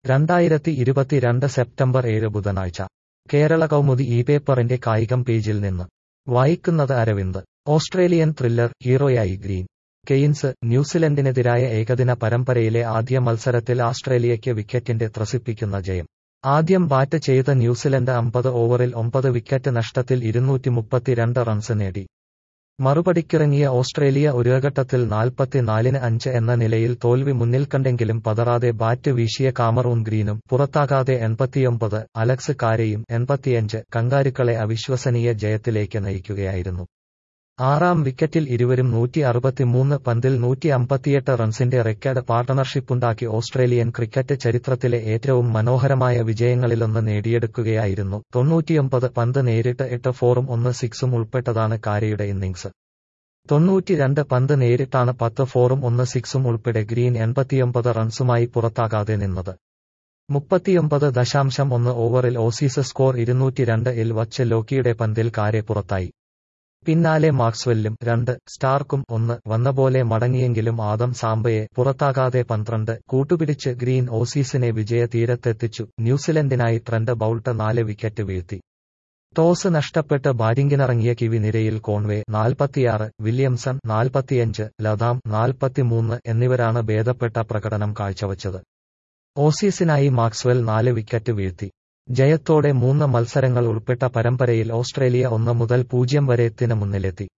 രണ്ടായിരത്തി ഇരുപത്തിരണ്ട് സെപ്റ്റംബർ ഏഴ് ബുധനാഴ്ച കേരള കൗമുദി ഈ പേപ്പറിന്റെ കായികം പേജിൽ നിന്ന് വായിക്കുന്നത് അരവിന്ദ് ഓസ്ട്രേലിയൻ ത്രില്ലർ ഹീറോയായി ഗ്രീൻ കെയ്ൻസ് ന്യൂസിലൻഡിനെതിരായ ഏകദിന പരമ്പരയിലെ ആദ്യ മത്സരത്തിൽ ആസ്ട്രേലിയയ്ക്ക് വിക്കറ്റിന്റെ ത്രസിപ്പിക്കുന്ന ജയം ആദ്യം ബാറ്റ് ചെയ്ത ന്യൂസിലൻഡ് അമ്പത് ഓവറിൽ ഒമ്പത് വിക്കറ്റ് നഷ്ടത്തിൽ ഇരുന്നൂറ്റി മുപ്പത്തിരണ്ട് റൺസ് നേടി മറുപടിക്കിറങ്ങിയ ഓസ്ട്രേലിയ ഒരു ഘട്ടത്തിൽ നാൽപ്പത്തിനാലിന് അഞ്ച് എന്ന നിലയിൽ തോൽവി മുന്നിൽ കണ്ടെങ്കിലും പതറാതെ ബാറ്റ് വീശിയ കാമറൂൺ ഗ്രീനും പുറത്താകാതെ എൺപത്തിയൊമ്പത് അലക്സ് കാരയും എൺപത്തിയഞ്ച് കങ്കാരുക്കളെ അവിശ്വസനീയ ജയത്തിലേക്ക് നയിക്കുകയായിരുന്നു ആറാം വിക്കറ്റിൽ ഇരുവരും നൂറ്റി അറുപത്തിമൂന്ന് പന്തിൽ നൂറ്റി അമ്പത്തിയെട്ട് റൺസിന്റെ റെക്കോർഡ് പാർട്ണർഷിപ്പുണ്ടാക്കി ഓസ്ട്രേലിയൻ ക്രിക്കറ്റ് ചരിത്രത്തിലെ ഏറ്റവും മനോഹരമായ വിജയങ്ങളിലൊന്ന് നേടിയെടുക്കുകയായിരുന്നു തൊണ്ണൂറ്റിയൊമ്പത് പന്ത് നേരിട്ട് എട്ട് ഫോറും ഒന്ന് സിക്സും ഉൾപ്പെട്ടതാണ് കാരയുടെ ഇന്നിംഗ്സ് തൊണ്ണൂറ്റിരണ്ട് പന്ത് നേരിട്ടാണ് പത്ത് ഫോറും ഒന്ന് സിക്സും ഉൾപ്പെടെ ഗ്രീൻ എൺപത്തിയൊമ്പത് റൺസുമായി പുറത്താകാതെ നിന്നത് മുപ്പത്തിയൊമ്പത് ദശാംശം ഒന്ന് ഓവറിൽ ഓസീസ് സ്കോർ ഇരുന്നൂറ്റിരണ്ട് ഇൽ വച്ച് ലോക്കിയുടെ പന്തിൽ കാരെ പുറത്തായി പിന്നാലെ മാക്സ്വെല്ലും രണ്ട് സ്റ്റാർക്കും ഒന്ന് വന്നപോലെ മടങ്ങിയെങ്കിലും ആദം സാംബയെ പുറത്താകാതെ പന്ത്രണ്ട് കൂട്ടുപിടിച്ച് ഗ്രീൻ ഓസീസിനെ വിജയ തീരത്തെത്തിച്ചു ന്യൂസിലൻഡിനായി ട്രെൻഡ് ബൌൾട്ട് നാല് വിക്കറ്റ് വീഴ്ത്തി ടോസ് നഷ്ടപ്പെട്ട് ബാറ്റിംഗിനിറങ്ങിയ കിവി നിരയിൽ കോൺവേ നാൽപ്പത്തിയാറ് വില്യംസൺ നാൽപ്പത്തിയഞ്ച് ലതാം നാൽപ്പത്തിമൂന്ന് എന്നിവരാണ് ഭേദപ്പെട്ട പ്രകടനം കാഴ്ചവച്ചത് ഓസീസിനായി മാക്സ്വെൽ നാല് വിക്കറ്റ് വീഴ്ത്തി ജയത്തോടെ മൂന്ന് മത്സരങ്ങൾ ഉൾപ്പെട്ട പരമ്പരയിൽ ഓസ്ട്രേലിയ ഒന്ന് മുതൽ പൂജ്യം വരെ എത്തിന് മുന്നിലെത്തി